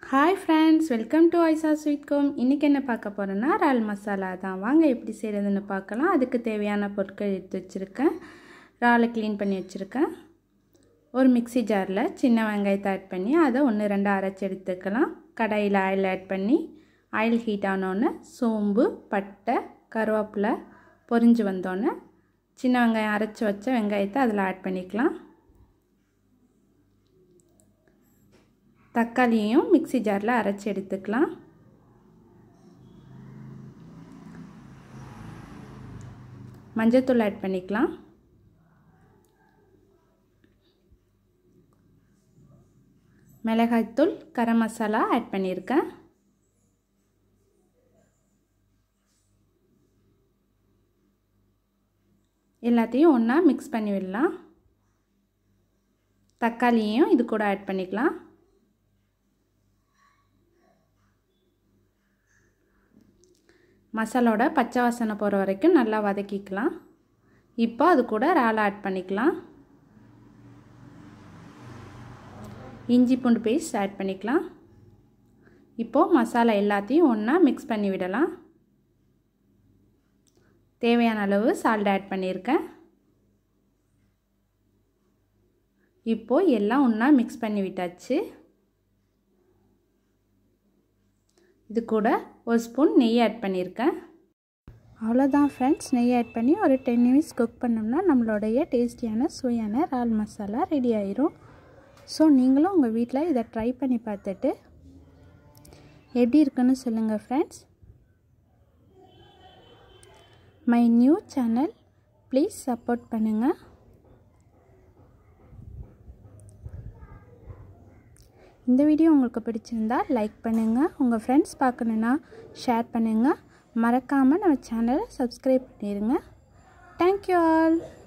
hi friends welcome to ஐசா sweet home இன்றைக்கி என்ன பார்க்க போகிறோன்னா இறால் மசாலா தான் வாங்க எப்படி செய்கிறதுன்னு பார்க்கலாம் அதுக்கு தேவையான பொருட்கள் எடுத்து வச்சுருக்கேன் இறாலை க்ளீன் பண்ணி வச்சுருக்கேன் ஒரு மிக்சி ஜாரில் சின்ன வெங்காயத்தை ஆட் பண்ணி அதை ஒன்று ரெண்டு அரைச்சி எடுத்துக்கலாம் கடாயில் ஆயில் ஆட் பண்ணி ஆயில் ஹீட் ஆனோடனே சோம்பு பட்டை கருவேப்பிலை பொரிஞ்சு வந்தோடனே சின்ன வெங்காயம் அரைச்சி வச்ச வெங்காயத்தை அதில் ஆட் பண்ணிக்கலாம் தக்காளியையும் மிக்சி ஜாரில் அரைச்சி எடுத்துக்கலாம் மஞ்சத்தூள் ஆட் பண்ணிக்கலாம் மிளகாய்த்தூள் கரம் மசாலா ஆட் பண்ணியிருக்கேன் எல்லாத்தையும் ஒன்றா மிக்ஸ் பண்ணி விடலாம் தக்காளியையும் இது கூட ஆட் பண்ணிக்கலாம் மசாலோட பச்சை வாசனை போகிற வரைக்கும் நல்லா வதக்கிக்கலாம் இப்போ அது கூட இறால் ஆட் பண்ணிக்கலாம் இஞ்சி பூண்டு பேஸ்ட் ஆட் பண்ணிக்கலாம் இப்போது மசாலா எல்லாத்தையும் ஒன்றா மிக்ஸ் பண்ணி விடலாம் தேவையான அளவு சால்ட் ஆட் பண்ணியிருக்கேன் இப்போது எல்லாம் ஒன்றா மிக்ஸ் பண்ணி விட்டாச்சு இது கூட ஒரு ஸ்பூன் நெய் ஆட் பண்ணியிருக்கேன் அவ்வளோதான் ஃப்ரெண்ட்ஸ் நெய் ஆட் பண்ணி ஒரு டென் மினிட்ஸ் குக் பண்ணோம்னா நம்மளுடைய டேஸ்டியான சுவையான இறால் மசாலா ரெடி ஆயிரும் ஸோ நீங்களும் உங்கள் வீட்டில் இதை ட்ரை பண்ணி பார்த்துட்டு எப்படி இருக்குன்னு சொல்லுங்கள் friends my new channel please support பண்ணுங்கள் இந்த வீடியோ உங்களுக்கு பிடிச்சிருந்தா லைக் பண்ணுங்கள் உங்கள் ஃப்ரெண்ட்ஸ் பார்க்கணுன்னா ஷேர் பண்ணுங்கள் மறக்காமல் நம்ம சேனலை சப்ஸ்கிரைப் பண்ணிடுங்க தேங்க்யூ ஆல்